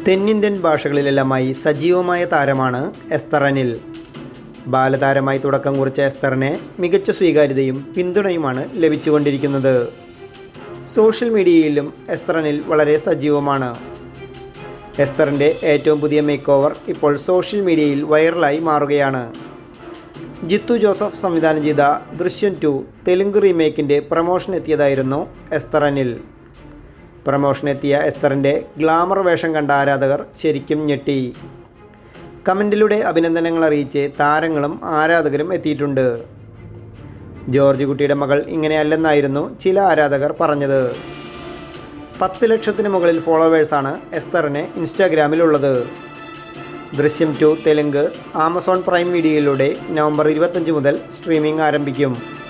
തെന്നിന്ത്യൻ ഭാഷകളിലെല്ലാമായി സജീവമായ താരമാണ് എസ്തർ അനിൽ ബാലതാരമായി തുടക്കം കുറിച്ച എസ്തറിനെ മികച്ച സ്വീകാര്യതയും പിന്തുണയുമാണ് ലഭിച്ചുകൊണ്ടിരിക്കുന്നത് സോഷ്യൽ മീഡിയയിലും എസ്തർ അനിൽ വളരെ സജീവമാണ് എസ്തറിൻ്റെ ഏറ്റവും പുതിയ മേക്ക് ഓവർ ഇപ്പോൾ സോഷ്യൽ മീഡിയയിൽ വൈറലായി മാറുകയാണ് ജിത്തു ജോസഫ് സംവിധാനം ചെയ്ത ദൃശ്യം ടു തെലുങ്ക് റീമേക്കിൻ്റെ പ്രമോഷൻ എത്തിയതായിരുന്നു എസ്തർ അനിൽ പ്രമോഷൻ എത്തിയ എസ്തറിൻ്റെ ഗ്ലാമർ വേഷം കണ്ട ആരാധകർ ശരിക്കും ഞെട്ടി കമൻറ്റിലൂടെ അഭിനന്ദനങ്ങൾ അറിയിച്ച് താരങ്ങളും ആരാധകരും എത്തിയിട്ടുണ്ട് ജോർജ് കുട്ടിയുടെ മകൾ ഇങ്ങനെയല്ലെന്നായിരുന്നു ചില ആരാധകർ പറഞ്ഞത് പത്ത് ലക്ഷത്തിന് മുകളിൽ ഫോളോവേഴ്സാണ് എസ്തറിന് ഇൻസ്റ്റാഗ്രാമിലുള്ളത് Drishyam two Telugu Amazon Prime വീഡിയോയിലൂടെ നവംബർ ഇരുപത്തഞ്ച് മുതൽ സ്ട്രീമിംഗ് ആരംഭിക്കും